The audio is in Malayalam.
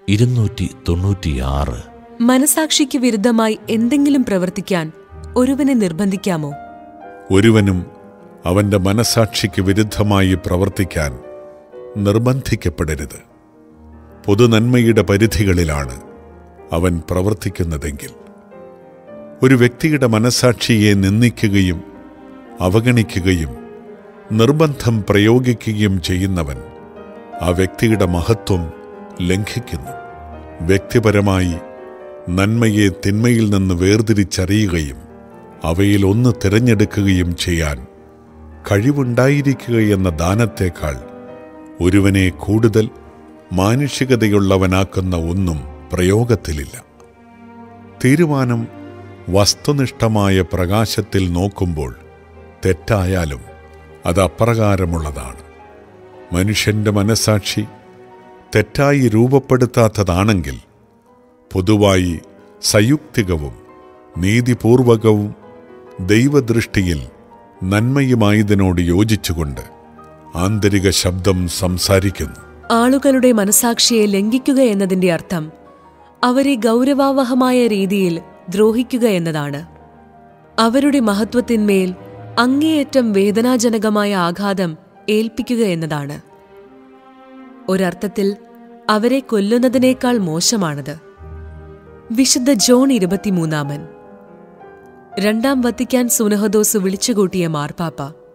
ഇരുന്നൂറ്റി തൊണ്ണൂറ്റിയാറ് മനസാക്ഷിക്ക് വിരുദ്ധമായി എന്തെങ്കിലും പ്രവർത്തിക്കാൻ ഒരുവനെ നിർബന്ധിക്കാമോ ഒരുവനും അവന്റെ മനസാക്ഷിക്ക് വിരുദ്ധമായി പ്രവർത്തിക്കാൻ നിർബന്ധിക്കപ്പെടരുത് പൊതുനന്മയുടെ പരിധികളിലാണ് അവൻ പ്രവർത്തിക്കുന്നതെങ്കിൽ ഒരു വ്യക്തിയുടെ മനസാക്ഷിയെ നിന്ദിക്കുകയും അവഗണിക്കുകയും നിർബന്ധം പ്രയോഗിക്കുകയും ചെയ്യുന്നവൻ ആ വ്യക്തിയുടെ മഹത്വം ലംഘിക്കുന്നു വ്യക്തിപരമായി നന്മയെ തിന്മയിൽ നിന്ന് വേർതിരിച്ചറിയുകയും അവയിൽ ഒന്ന് തിരഞ്ഞെടുക്കുകയും ചെയ്യാൻ കഴിവുണ്ടായിരിക്കുക എന്ന ദാനത്തേക്കാൾ ഒരുവനെ കൂടുതൽ മാനുഷികതയുള്ളവനാക്കുന്ന ഒന്നും പ്രയോഗത്തിലില്ല തീരുമാനം വസ്തുനിഷ്ഠമായ പ്രകാശത്തിൽ നോക്കുമ്പോൾ തെറ്റായാലും അത് അപ്രകാരമുള്ളതാണ് മനുഷ്യന്റെ മനസാക്ഷി തെറ്റായി രൂപപ്പെടുത്താത്തതാണെങ്കിൽ പൊതുവായി സയുക്തികവും നീതിപൂർവകവും ദൈവദൃഷ്ടിയിൽ നന്മയുമായതിനോട് യോജിച്ചുകൊണ്ട് ആന്തരിക ശബ്ദം സംസാരിക്കുന്നു ആളുകളുടെ മനസാക്ഷിയെ ലംഘിക്കുക എന്നതിന്റെ അർത്ഥം അവരെ ഗൗരവാവഹമായ രീതിയിൽ ദ്രോഹിക്കുക എന്നതാണ് അവരുടെ മഹത്വത്തിന്മേൽ അങ്ങേയറ്റം വേദനാജനകമായ ആഘാതം ഏൽപ്പിക്കുക എന്നതാണ് ഒരർത്ഥത്തിൽ അവരെ കൊല്ലുന്നതിനേക്കാൾ മോശമാണത് വിശുദ്ധ ജോൺ ഇരുപത്തിമൂന്നാമൻ രണ്ടാം വത്തിക്കാൻ സുനഹദോസ് വിളിച്ചുകൂട്ടിയ മാർപ്പാപ്പ